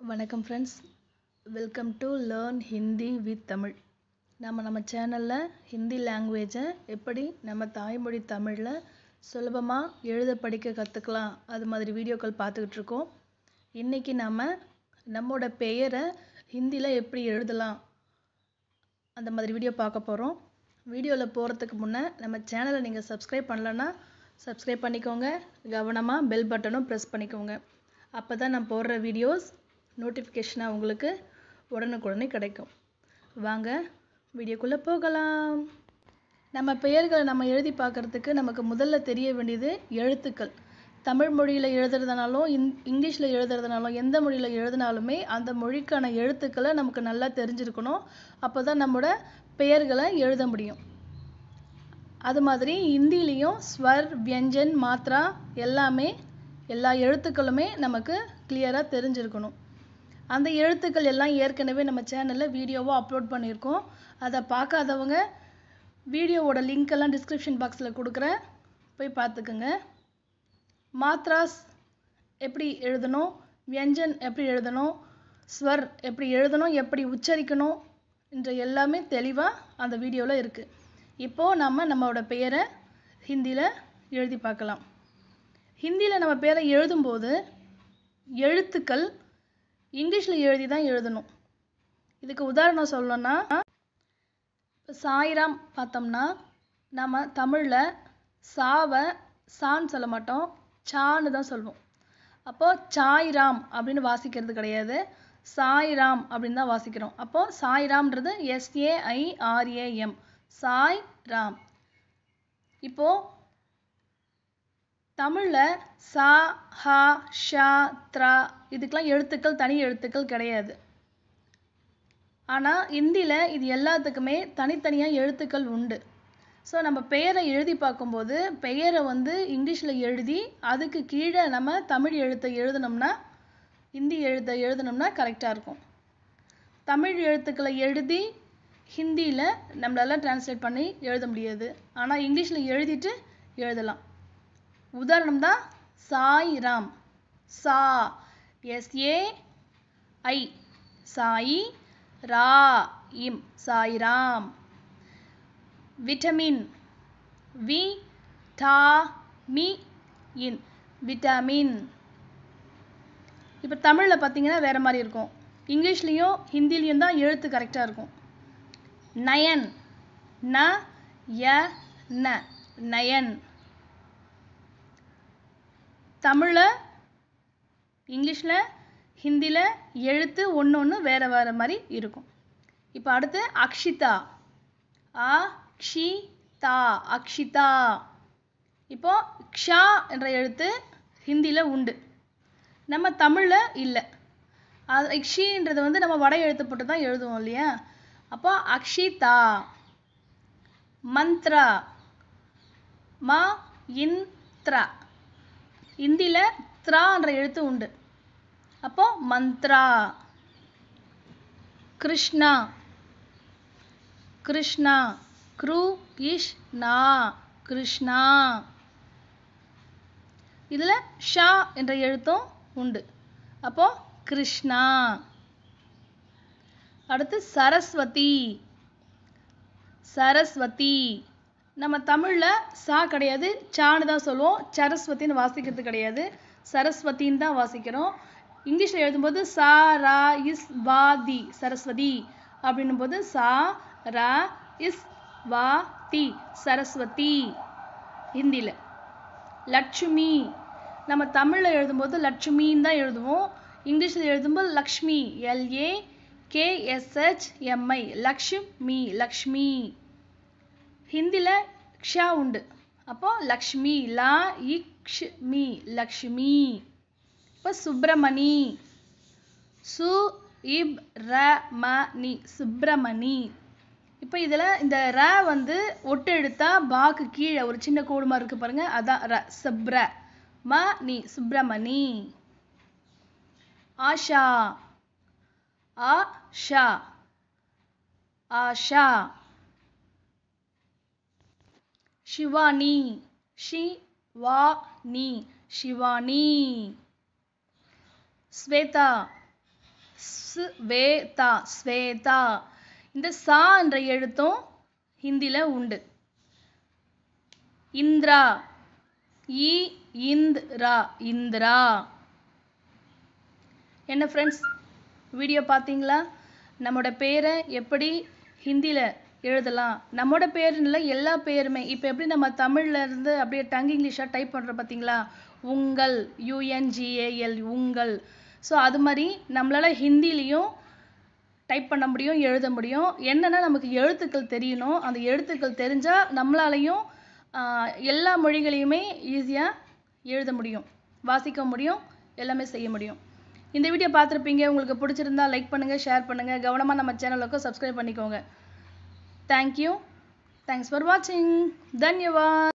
வணக்கம் friends welcome to learn Hindi with Tamil நம்ம நம்ம சேனலில் ஹிந்தி லாங்குவேஜை எப்படி நம்ம தாய்மொழி தமிழில் சுலபமாக எழுத படிக்க கற்றுக்கலாம் அது மாதிரி வீடியோக்கள் பார்த்துக்கிட்டு இருக்கோம் இன்றைக்கி நம்ம நம்மோட பெயரை ஹிந்தியில் எப்படி எழுதலாம் அந்த மாதிரி வீடியோ பார்க்க போகிறோம் வீடியோவில் போகிறதுக்கு முன்னே நம்ம சேனலை நீங்கள் சப்ஸ்கிரைப் பண்ணலன்னா சப்ஸ்கிரைப் பண்ணிக்கோங்க கவனமாக பெல் பட்டனும் ப்ரெஸ் பண்ணிக்கோங்க அப்போ தான் நான் போடுற வீடியோஸ் நோட்டிஃபிகேஷனாக உங்களுக்கு உடனுக்குடனே கிடைக்கும் வாங்க வீடியோக்குள்ளே போகலாம் நம்ம பெயர்களை நம்ம எழுதி பார்க்குறதுக்கு நமக்கு முதல்ல தெரிய வேண்டியது எழுத்துக்கள் தமிழ் மொழியில் எழுதுறதுனாலும் இங் இங்கிலீஷில் எழுதுறதுனாலும் எந்த மொழியில் எழுதினாலுமே அந்த மொழிக்கான எழுத்துக்களை நமக்கு நல்லா தெரிஞ்சிருக்கணும் அப்போ தான் நம்மளோட பெயர்களை எழுத முடியும் அது மாதிரி ஹிந்திலையும் ஸ்வர் வியஞ்சன் மாத்ரா எல்லாமே எல்லா எழுத்துக்களுமே நமக்கு கிளியராக தெரிஞ்சிருக்கணும் அந்த எழுத்துக்கள் எல்லாம் ஏற்கனவே நம்ம சேனலில் வீடியோவாக அப்லோட் பண்ணியிருக்கோம் அதை பார்க்காதவங்க வீடியோவோட லிங்க் எல்லாம் டிஸ்கிரிப்ஷன் பாக்ஸில் கொடுக்குறேன் போய் பார்த்துக்குங்க மாத்ராஸ் எப்படி எழுதணும் வியஞ்சன் எப்படி எழுதணும் ஸ்வர் எப்படி எழுதணும் எப்படி உச்சரிக்கணும் என்ற எல்லாமே தெளிவாக அந்த வீடியோவில் இருக்குது இப்போது நம்ம நம்மளோட பெயரை ஹிந்தியில் எழுதி பார்க்கலாம் ஹிந்தியில் நம்ம பேரை எழுதும்போது எழுத்துக்கள் இங்கிலீஷில் எழுதி தான் எழுதணும் இதுக்கு உதாரணம் சொல்லணும்னா இப்போ சாய்ராம் பார்த்தோம்னா நம்ம தமிழில் சாவை சான்னு சொல்ல மாட்டோம் சான்னு தான் சொல்லுவோம் அப்போது சாய்ராம் அப்படின்னு வாசிக்கிறது கிடையாது சாய்ராம் அப்படின்னு தான் வாசிக்கிறோம் அப்போது சாய்ராம்ன்றது எஸ்ஏஐஆர்ஏஎம் சாய் ராம் இப்போ தமிழில் சா ஹா ஷா த்ரா இதுக்கெல்லாம் எழுத்துக்கள் தனி எழுத்துக்கள் கிடையாது ஆனால் இந்தியில் இது எல்லாத்துக்குமே தனித்தனியாக எழுத்துக்கள் உண்டு ஸோ நம்ம பெயரை எழுதி பார்க்கும்போது பெயரை வந்து இங்கிலீஷில் எழுதி அதுக்கு கீழே நம்ம தமிழ் எழுத்தை எழுதினோம்னா ஹிந்தி எழுத்தை எழுதினோம்னா கரெக்டாக இருக்கும் தமிழ் எழுத்துக்களை எழுதி ஹிந்தியில் நம்மளால டிரான்ஸ்லேட் பண்ணி எழுத முடியாது ஆனால் இங்கிலீஷில் எழுதிட்டு எழுதலாம் உதாரணம் தான் சாய் ராம் சா எஸ்ஏ ஐ சாயி ரா இம் சாய்ராம் விட்டமின் வி டா மி இன் விட்டமின் இப்போ தமிழில் பார்த்தீங்கன்னா வேறு மாதிரி இருக்கும் இங்கிலீஷ்லேயும் ஹிந்திலையும் தான் எழுத்து கரெக்டாக இருக்கும் நயன் ந ய ந நயன் தமிழில் இங்கிலீஷில் ஹிந்தியில் எழுத்து ஒன்று ஒன்று வேறு வேறு மாதிரி இருக்கும் இப்போ அடுத்து அக்ஷிதா அ க்ஷி தா அக்ஷிதா இப்போ க்ஷா என்ற எழுத்து ஹிந்தியில் உண்டு நம்ம தமிழில் இல்லை அது இக்ஷின்றது வந்து நம்ம வட எழுத்து போட்டு தான் எழுதுவோம் இல்லையா அப்போ அக்ஷிதா மந்த்ரா ம இன்த்ரா இந்தியில் த்ரான்ற எழுத்து உண்டு அப்போ மந்த்ரா கிருஷ்ணா கிருஷ்ணா க்ரு இஷ் நா கிருஷ்ணா இதில் ஷா என்ற எழுத்தும் உண்டு அப்போ கிருஷ்ணா அடுத்து சரஸ்வதி சரஸ்வதி நம்ம தமிழில் சா கிடையாது சான்னு தான் சொல்லுவோம் சரஸ்வதின்னு வாசிக்கிறது கிடையாது சரஸ்வதின்னு தான் வாசிக்கிறோம் இங்கிலீஷில் எழுதும்போது சா ரா இஸ் வா தி சரஸ்வதி அப்படின்னும் போது சா ரா இஸ் வா தி சரஸ்வதி ஹிந்தியில் லட்சுமி நம்ம தமிழில் எழுதும்போது லட்சுமின்னு தான் எழுதுவோம் இங்கிலீஷில் எழுதும்போது Lakshmi L A K S H M I Lakshmi Lakshmi ஹிந்தியில் க்ஷா உண்டு அப்போ லக்ஷ்மி லா இக்ஷ் மீ லக்ஷ்மி இப்போ சுப்பிரமணி சு இப் ர ம நி சுப்பிரமணி இப்போ இதில் இந்த ர வந்து ஒட்டு எடுத்தா பாக்கு கீழே ஒரு சின்ன கோடு மாதிரி இருக்கு பாருங்க அதான் ர சுப்ர ம நி சுப்பிரமணி ஆஷா ஆஷா ஆஷா ஷிவானி ஷி வா நீ ஷிவானி ஸ்வேதா ஸ்வேதா ஸ்வேதா இந்த சா என்ற எழுத்தும் ஹிந்தில உண்டு இந்திரா இ இந்த்ரா இந்திரா என்ன ஃப்ரெண்ட்ஸ் வீடியோ பார்த்தீங்களா நம்மளோட பேரை எப்படி ஹிந்தியில் எழுதலாம் நம்மளோட பேருன்னு இல்லை எல்லா பேருமே இப்போ எப்படி நம்ம தமிழ்ல இருந்து அப்படியே டங் இங்கிலீஷாக டைப் பண்ணுறோம் பார்த்தீங்களா உங்கள் யூஎன்ஜிஏஎல் உங்கள் ஸோ அது மாதிரி நம்மளால் ஹிந்திலையும் டைப் பண்ண முடியும் எழுத முடியும் என்னென்னா நமக்கு எழுத்துக்கள் தெரியணும் அந்த எழுத்துக்கள் தெரிஞ்சால் நம்மளாலையும் ஆஹ், எல்லா மொழிகளையுமே ஈஸியாக எழுத முடியும் வாசிக்க முடியும் எல்லாமே செய்ய முடியும் இந்த வீடியோ பார்த்துருப்பீங்க உங்களுக்கு பிடிச்சிருந்தா லைக் பண்ணுங்கள் ஷேர் பண்ணுங்கள் கவனமாக நம்ம சேனலுக்கு சப்ஸ்கிரைப் பண்ணிக்கோங்க தேங்க்யூ தேங்க்ஸ் ஃபார் வாட்சிங் தன்யவாத்